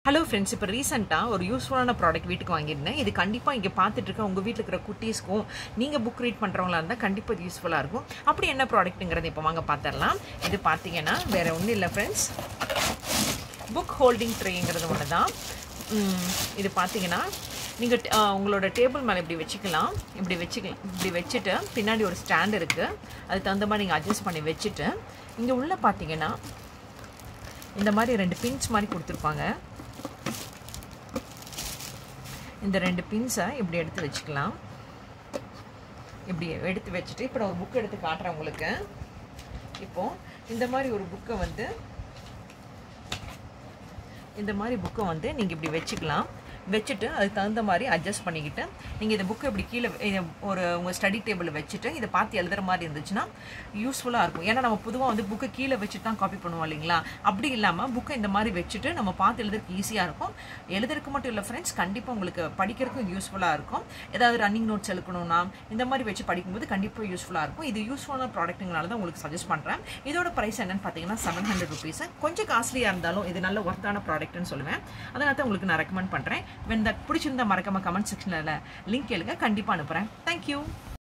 hello friends இப்போ ரீசெண்டாக ஒரு யூஸ்ஃபுல்லான ப்ராடக்ட் வீட்டுக்கு வாங்கியிருந்தேன் இது கண்டிப்பாக இங்கே பார்த்துட்டு இருக்க உங்கள் வீட்டில் இருக்கிற குட்டீஸ்க்கும் நீங்கள் புக் ரீட் பண்ணுறவங்களா இருந்தால் கண்டிப்பாக இது யூஸ்ஃபுல்லாக இருக்கும் அப்படி என்ன ப்ராடக்ட்டுங்கிறத இப்போ வாங்க பார்த்துடலாம் இது பார்த்தீங்கன்னா வேறு ஒன்றும் இல்லை ஃப்ரெண்ட்ஸ் புக் ஹோல்டிங் ட்ரேங்கிறது ஒன்று தான் உம், இது பார்த்தீங்கன்னா நீங்கள் உங்களோட டேபிள் மேலே இப்படி வச்சுக்கலாம் இப்படி வச்சுக்கலாம் இப்படி வச்சுட்டு பின்னாடி ஒரு ஸ்டாண்ட் இருக்குது அதுக்கு தகுந்த மாதிரி நீங்கள் அட்ஜஸ்ட் பண்ணி வச்சுட்டு இங்கே உள்ளே பார்த்தீங்கன்னா இந்த மாதிரி ரெண்டு பின்ஸ் மாதிரி கொடுத்துருப்பாங்க இந்த ரெண்டு பின்ஸை இப்படி எடுத்து வச்சுக்கலாம் இப்படி எடுத்து வச்சுட்டு இப்போ நான் ஒரு புக் எடுத்து காட்டுறேன் உங்களுக்கு இப்போது இந்த மாதிரி ஒரு புக்கை வந்து இந்த மாதிரி புக்கை வந்து நீங்கள் இப்படி வச்சுக்கலாம் வச்சுட்டு அதுக்கு தகுந்த மாதிரி அட்ஜஸ்ட் பண்ணிக்கிட்டு நீங்கள் இந்த புக்கை இப்படி கீழே இதை ஒரு உங்கள் ஸ்டடி டேபிளில் வச்சுட்டு இதை பார்த்து எழுதுகிற மாதிரி இருந்துச்சுன்னா யூஸ்ஃபுல்லாக இருக்கும் ஏன்னா நம்ம பொதுவாக வந்து புக்கை கீழே வச்சுட்டு தான் காப்பி பண்ணுவோம் இல்லைங்களா அப்படி இல்லாமல் புக்கை இந்த மாதிரி வச்சுட்டு நம்ம பார்த்து எழுதுறதுக்கு ஈஸியாக இருக்கும் எழுதுறதுக்கு மட்டும் இல்லை ஃப்ரெண்ட்ஸ் கண்டிப்பாக உங்களுக்கு படிக்கிறதுக்கும் யூஸ்ஃபுல்லாக இருக்கும் ஏதாவது ரன்னிங் நோட்ஸ் எழுக்கணும்னா இந்த மாதிரி வச்சு படிக்கும்போது கண்டிப்பாக யூஸ்ஃபுல்லாக இருக்கும் இது யூஸ்ஃபுல்லான ப்ராடக்ட்டுங்கனால தான் உங்களுக்கு சஜஸ்ட் பண்ணுறேன் இதோட ப்ரைஸ் என்னன்னு பார்த்தீங்கன்னா செவன் ஹண்ட்ரட் ருபீஸ் கொஞ்சம் காஸ்ட்லியாக இருந்தாலும் இது நல்ல ஒர்த்தான ப்ராடக்ட்னு சொல்லுவேன் அதனால தான் உங்களுக்கு நான் ரெக்கமெண்ட் பண்ணுறேன் வென் தட் பிடிச்சிருந்தா மறக்காம கமெண்ட் செக்ஷனில் லிங்க் கேளுங்க கண்டிப்பாக அனுப்புகிறேன் தேங்க்யூ